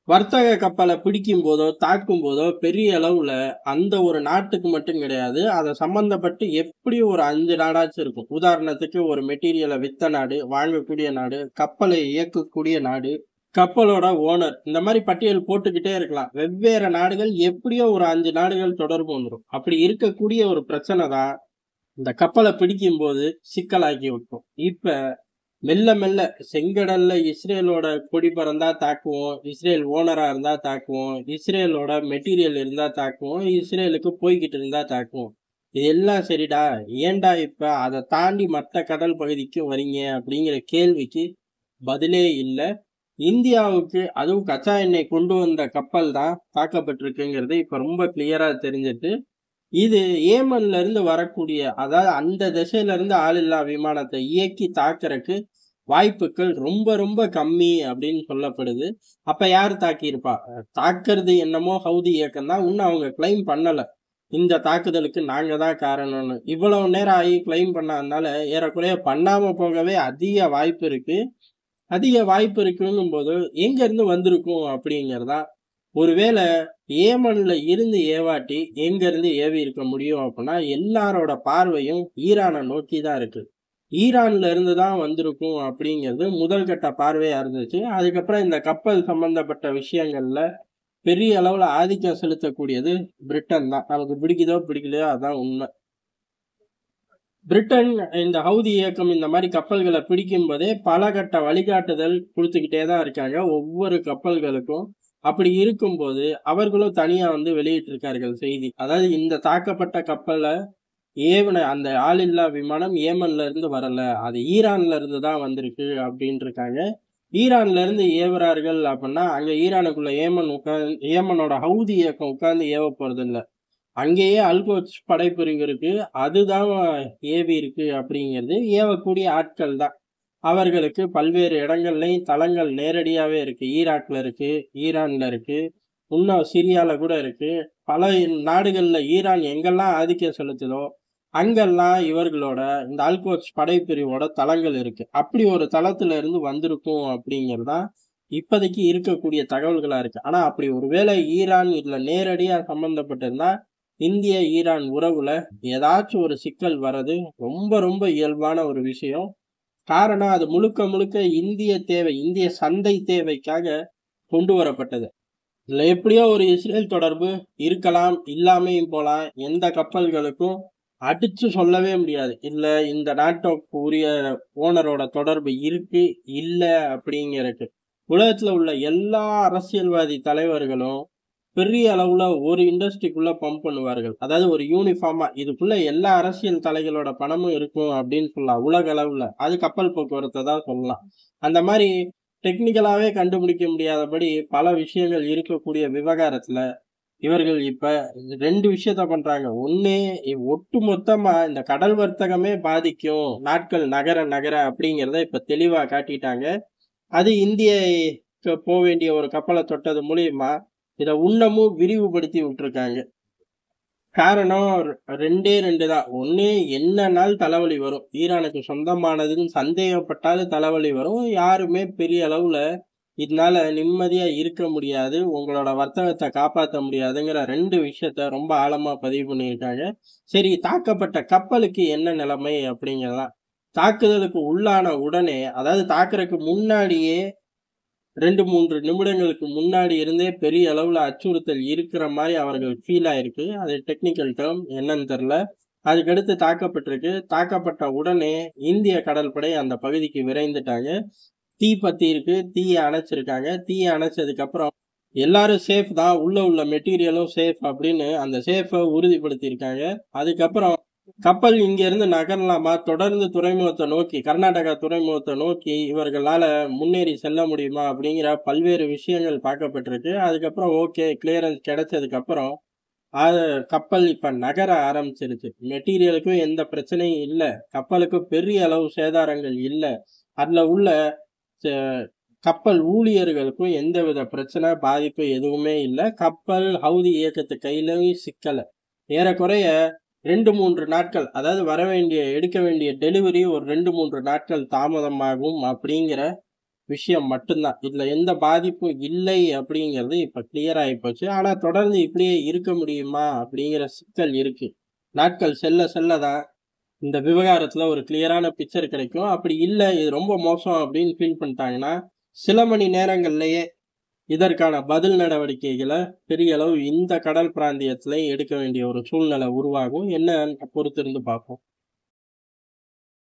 வர்த்தக கப்பலை பிடிக்கும் போதோ தாக்கும் போதோ பெரிய அளவுல அந்த ஒரு நாட்டுக்கு மட்டும் கிடையாது அதை சம்பந்தப்பட்டு எப்படி ஒரு அஞ்சு நாடாச்சும் இருக்கும் உதாரணத்துக்கு ஒரு மெட்டீரியலை வித்த நாடு வாங்கக்கூடிய நாடு கப்பலை இயக்கக்கூடிய நாடு கப்பலோட ஓனர் இந்த மாதிரி பட்டியல் போட்டுக்கிட்டே இருக்கலாம் வெவ்வேறு நாடுகள் எப்படியோ ஒரு அஞ்சு நாடுகள் தொடர்பு வந்துடும் அப்படி இருக்கக்கூடிய ஒரு பிரச்சனை தான் இந்த கப்பலை பிடிக்கும் போது சிக்கலாக்கி விட்டோம் இப்ப மெல்ல மெல்ல செங்கடல்ல இஸ்ரேலோட கொடி பறந்தா தாக்குவோம் இஸ்ரேல் ஓனரா இருந்தா தாக்குவோம் இஸ்ரேலோட மெட்டீரியல் இருந்தா தாக்குவோம் இஸ்ரேலுக்கு போய்கிட்டு இருந்தா தாக்குவோம் இது எல்லாம் சரிடா ஏன்டா இப்ப அதை தாண்டி மற்ற கடல் பகுதிக்கு வரீங்க அப்படிங்கிற கேள்விக்கு பதிலே இல்லை இந்தியாவுக்கு அதுவும் கச்சா எண்ணெய் கொண்டு வந்த கப்பல் தான் தாக்கப்பட்டிருக்குங்கிறது இப்ப ரொம்ப கிளியரா தெரிஞ்சிட்டு இது ஏமன்ல இருந்து வரக்கூடிய அதாவது அந்த திசையில இருந்து ஆளில்லா விமானத்தை இயக்கி தாக்குறதுக்கு வாய்ப்புகள் ரொம்ப ரொம்ப கம்மி அப்படின்னு சொல்லப்படுது அப்ப யார் தாக்கியிருப்பா தாக்குறது என்னமோ ஹவுதி இயக்கம் தான் இன்னும் அவங்க கிளைம் பண்ணல இந்த தாக்குதலுக்கு நாங்க தான் காரணம்னு இவ்வளவு நேரம் ஆகி கிளைம் பண்ணாதனால ஏறக்குறைய பண்ணாம போகவே அதிக வாய்ப்பு இருக்கு அதிக வாய்ப்பு இருக்குங்கும் போது எங்க இருந்து வந்திருக்கும் அப்படிங்கறதா ஒருவேளை ஏமன்ல இருந்து ஏவாட்டி எங்க இருந்து ஏவி இருக்க முடியும் அப்படின்னா எல்லாரோட பார்வையும் ஈரானை நோக்கி தான் இருக்கு ஈரான்ல இருந்து தான் வந்திருக்கும் அப்படிங்கிறது முதல் கட்ட பார்வையா இருந்துச்சு அதுக்கப்புறம் இந்த கப்பல் சம்பந்தப்பட்ட விஷயங்கள்ல பெரிய அளவுல ஆதிக்கம் செலுத்தக்கூடியது பிரிட்டன் தான் நமக்கு பிடிக்குதோ பிடிக்கலையோ அதான் உண்மை பிரிட்டன் இந்த ஹவுதி இயக்கம் இந்த மாதிரி கப்பல்களை பிடிக்கும் போதே பல கட்ட வழிகாட்டுதல் கொடுத்துக்கிட்டே தான் இருக்காங்க ஒவ்வொரு கப்பல்களுக்கும் அப்படி இருக்கும்போது அவர்களும் தனியா வந்து வெளியிட்டிருக்கார்கள் செய்தி அதாவது இந்த தாக்கப்பட்ட கப்பலை ஏவன அந்த ஆளில்லா விமானம் ஏமன்ல இருந்து வரல அது ஈரான்ல இருந்து தான் வந்திருக்கு அப்படின்னு இருக்காங்க ஈரான்ல இருந்து ஏவுறார்கள் அப்படின்னா அங்க ஈரானுக்குள்ள ஏமன் உட்காந்து ஏமனோட ஹவுதி இயக்கம் உட்கார்ந்து ஏவ போறது இல்ல அங்கேயே அல்கோச் படைப்பிரிவு இருக்கு அதுதான் ஏவி இருக்கு அப்படிங்கிறது ஏவக்கூடிய ஆட்கள் தான் அவர்களுக்கு பல்வேறு இடங்கள்லயும் தளங்கள் நேரடியாவே இருக்கு ஈராக்ல இருக்கு ஈரான்ல இருக்கு இன்னும் சிரியால கூட இருக்கு பல நாடுகள்ல ஈரான் எங்கெல்லாம் ஆதிக்கம் செலுத்துதோ அங்கெல்லாம் இவர்களோட இந்த அல்கோச் படைப்பிரிவோட தளங்கள் இருக்கு அப்படி ஒரு தளத்துல இருந்து வந்திருக்கும் அப்படிங்கறதுதான் இப்போதைக்கு இருக்கக்கூடிய தகவல்களா இருக்கு ஆனா அப்படி ஒருவேளை ஈரான் இதுல நேரடியா சம்பந்தப்பட்டிருந்தா இந்திய ஈரான் உறவுல ஏதாச்சும் ஒரு சிக்கல் வர்றது ரொம்ப ரொம்ப இயல்பான ஒரு விஷயம் காரணம் அது முழுக்க முழுக்க இந்திய தேவை இந்திய சந்தை தேவைக்காக கொண்டு வரப்பட்டது இதுல எப்படியோ ஒரு இஸ்ரேல் தொடர்பு இருக்கலாம் இல்லாமையும் போலாம் எந்த கப்பல்களுக்கும் அடிச்சு சொல்லவே முடியாது இல்ல இந்த நாட்டுக்கு உரிய ஓனரோட தொடர்பு இருக்கு இல்ல அப்படிங்கிறதுக்கு உலகத்துல உள்ள எல்லா அரசியல்வாதி தலைவர்களும் பெரிய அளவுல ஒரு இண்டஸ்ட்ரிக்குள்ள பம்ப் பண்ணுவார்கள் அதாவது ஒரு யூனிஃபார்மா இதுக்குள்ள எல்லா அரசியல் தலைகளோட பணமும் இருக்கும் அப்படின்னு சொல்லலாம் உலக அளவுல அது கப்பல் போக்குவரத்தை தான் சொல்லலாம் அந்த மாதிரி டெக்னிக்கலாவே கண்டுபிடிக்க முடியாதபடி பல விஷயங்கள் இருக்கக்கூடிய விவகாரத்துல இவர்கள் இப்ப ரெண்டு விஷயத்த பண்றாங்க ஒண்ணு ஒட்டு மொத்தமா இந்த கடல் வர்த்தகமே பாதிக்கும் நாட்கள் நகர நகர அப்படிங்கிறத இப்ப தெளிவா காட்டிட்டாங்க அது இந்திய போக வேண்டிய ஒரு கப்பலை தொட்டது மூலியமா இதை இன்னமும் விரிவுபடுத்தி விட்டுருக்காங்க காரணம் ரெண்டே ரெண்டு தான் ஒண்ணு என்ன நாள் தலைவலி வரும் ஈரானுக்கு சொந்தமானதுன்னு சந்தேகப்பட்டாலும் தலைவலி வரும் யாருமே பெரிய அளவுல இதனால நிம்மதியா இருக்க முடியாது உங்களோட வர்த்தகத்தை காப்பாற்ற முடியாதுங்கிற ரெண்டு விஷயத்த ரொம்ப ஆழமா பதிவு பண்ணியிருக்காங்க சரி தாக்கப்பட்ட கப்பலுக்கு என்ன நிலைமை அப்படிங்கிறதான் தாக்குதலுக்கு உள்ளான உடனே அதாவது தாக்குறதுக்கு முன்னாடியே ரெண்டு மூன்று நிமிடங்களுக்கு முன்னாடி இருந்தே பெரிய அளவுல அச்சுறுத்தல் இருக்கிற மாதிரி அவர்கள் ஃபீல் ஆயிருக்கு அது டெக்னிக்கல் டேர்ம் என்னன்னு தெரியல அதுக்கடுத்து தாக்கப்பட்டிருக்கு தாக்கப்பட்ட உடனே இந்திய கடற்படை அந்த பகுதிக்கு விரைந்துட்டாங்க தீ பத்தி இருக்கு தீயை அணைச்சிருக்காங்க தீயை அணைச்சதுக்கு அப்புறம் எல்லாரும் சேஃப் தான் உள்ள உள்ள மெட்டீரியலும் சேஃப் அப்படின்னு அந்த சேஃபை உறுதிப்படுத்தியிருக்காங்க அதுக்கப்புறம் கப்பல் இங்க இருந்து நகரலாமா தொடர்ந்து துறைமுகத்தை நோக்கி கர்நாடகா துறைமுகத்தை நோக்கி இவர்களால முன்னேறி செல்ல முடியுமா அப்படிங்கிற பல்வேறு விஷயங்கள் பார்க்கப்பட்டிருக்கு அதுக்கப்புறம் ஓகே கிளியரன்ஸ் கிடைச்சதுக்கு அப்புறம் அது கப்பல் இப்ப நகர ஆரம்பிச்சிருச்சு மெட்டீரியலுக்கும் எந்த பிரச்சனையும் இல்லை கப்பலுக்கும் பெரிய அளவு சேதாரங்கள் இல்லை அதுல உள்ள கப்பல் ஊழியர்களுக்கும் எந்தவித பிரச்சனை பாதிப்பு எதுவுமே இல்லை கப்பல் ஹவுதி இயக்கத்து கையிலையும் சிக்கலை ஏறக்குறைய ரெண்டு மூன்று நாட்கள் அதாவது வர வேண்டிய எடுக்க வேண்டிய டெலிவரி ஒரு ரெண்டு மூன்று நாட்கள் தாமதமாகும் அப்படிங்கிற விஷயம் மட்டும்தான். இதுல எந்த பாதிப்பும் இல்லை அப்படிங்கிறது இப்ப கிளியர் ஆயிப்போச்சு. ஆனா தொடர்ந்து இப்படியே இருக்க முடியுமா? அப்படிங்கிற சிக்கல் இருக்கு. நாட்கள் செல்ல செல்ல தான் இந்த விவகாரத்துல ஒரு கிளியரான பிக்சர் கிடைக்கும். அப்படி இல்ல இது ரொம்ப மோசம் அப்படின்னு ஃபீல் பண்ணிட்டாங்கன்னா, சில மணி நேரங்கள்லயே இதற்கான பதில் நடவடிக்கைகள பெரிய அளவு இந்த கடல் பிராந்தியத்தில எடுக்க வேண்டிய ஒரு சூழ்நிலை உருவாகும். என்னன்னு பொறுத்திருந்து பார்ப்போம்.